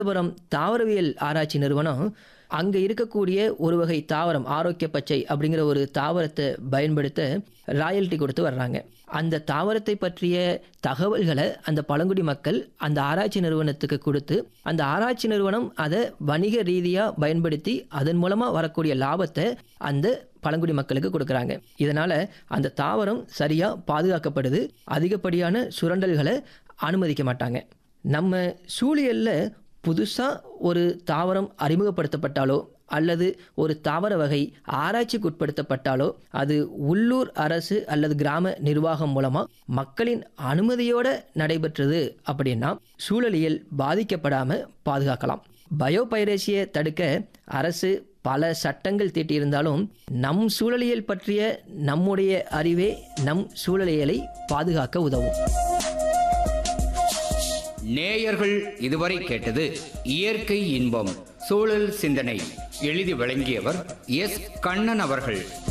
அப்புறம் தாவரவியல் ஆராய்ச்சி நிறுவனம் அங்கே இருக்கக்கூடிய ஒரு வகை தாவரம் ஆரோக்கிய பச்சை அப்படிங்கிற ஒரு தாவரத்தை பயன்படுத்த ராயல்ட்டி கொடுத்து வர்றாங்க அந்த தாவரத்தை பற்றிய தகவல்களை அந்த பழங்குடி மக்கள் அந்த ஆராய்ச்சி நிறுவனத்துக்கு கொடுத்து அந்த ஆராய்ச்சி நிறுவனம் அதை வணிக ரீதியாக பயன்படுத்தி அதன் மூலமாக வரக்கூடிய லாபத்தை அந்த பழங்குடி மக்களுக்கு கொடுக்குறாங்க இதனால் அந்த தாவரம் சரியாக பாதுகாக்கப்படுது அதிகப்படியான சுரண்டல்களை அனுமதிக்க மாட்டாங்க நம்ம சூழியலில் புதுசாக ஒரு தாவரம் அறிமுகப்படுத்தப்பட்டாலோ அல்லது ஒரு தாவர வகை ஆராய்ச்சிக்கு உட்படுத்தப்பட்டாலோ அது உள்ளூர் அரசு அல்லது கிராம நிர்வாகம் மூலமாக மக்களின் அனுமதியோடு நடைபெற்றது அப்படின்னா சூழலியல் பாதிக்கப்படாமல் பாதுகாக்கலாம் பயோபைரேசியை தடுக்க அரசு பல சட்டங்கள் தீட்டியிருந்தாலும் நம் சூழலியல் பற்றிய நம்முடைய அறிவே நம் சூழலியலை பாதுகாக்க உதவும் நேயர்கள் இதுவரை கேட்டது இயற்கை இன்பம் சூழல் சிந்தனை எழுதி வழங்கியவர் எஸ் கண்ணன் அவர்கள்